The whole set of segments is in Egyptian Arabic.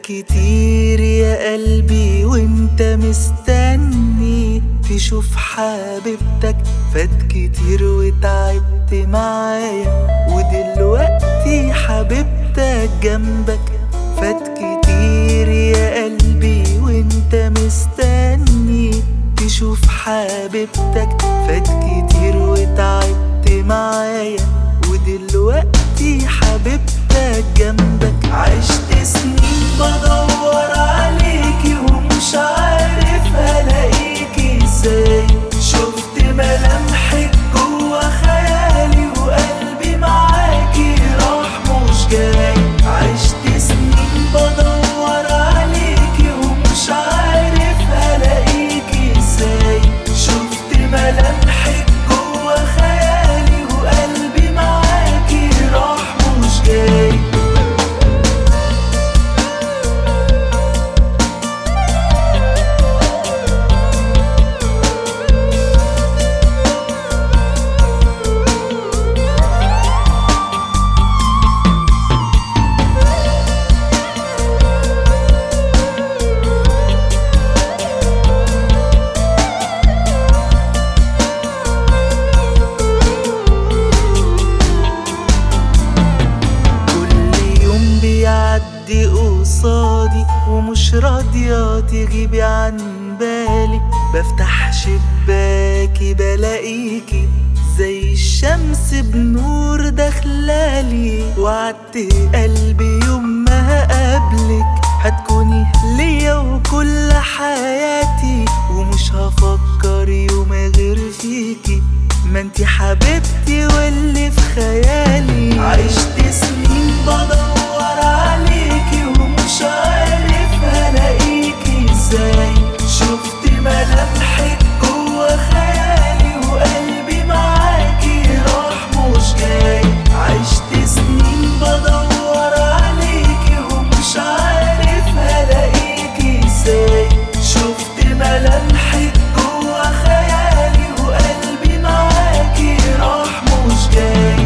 كتير يا قلبي وانت مستني تشوف حبيبتك فات كتير وتعبت معايا ودلوقتي حبيبتك جنبك فات كتير يا قلبي وانت مستني تشوف حبيبتك فات كتير وتعبت معايا ودلوقتي حبيبتك جنبك عشت سنين بدور عليكي ومش عارف الاقيكي ازاي شفت ملامحك جوا خيالي وقلبي معاكي راح مش جاي عشت سنين بدور عليكي ومش عارف الاقيكي ازاي شفت ملامحك جوا خيالي وقلبي معاكي راح مش جاي كل يوم بيعدي قصادي ومش راضية تغيبي عن بالي بفتح شباكي بلاقيكي زي الشمس بنور داخلالي وعدت قلبي يوم ما هقابلك هتكوني ليا وكل حياتي ومش هفكر يوم غير فيكي ما انتي حبيبتي واللي في خيالي عشت سنين بدور عليكي ومش عارف الاقيكي ازاي شفت ملامحك جوا خيالي وقلبي معاكي راح مش جاي عشت سنين بدور عليكي ومش عارف الاقيكي ازاي شفت ملامحك جوا خيالي وقلبي معاكي راح مش جاي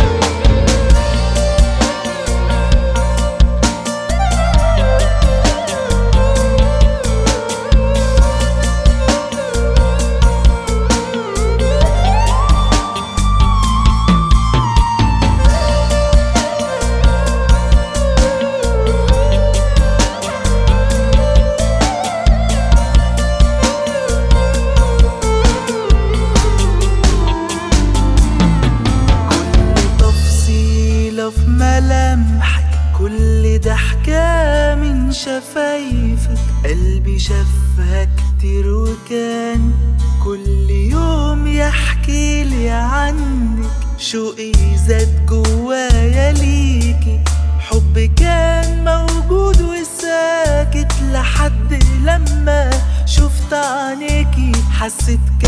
كل تفصيلة في ملامحك كل ضحكة من شفايفك قلبي شافها كتير وكان كل يوم يحكي لي عنك شوقي زاد جوايا ليكي حب كان موجود وساكت لحد لما شفت عينيكي حسيت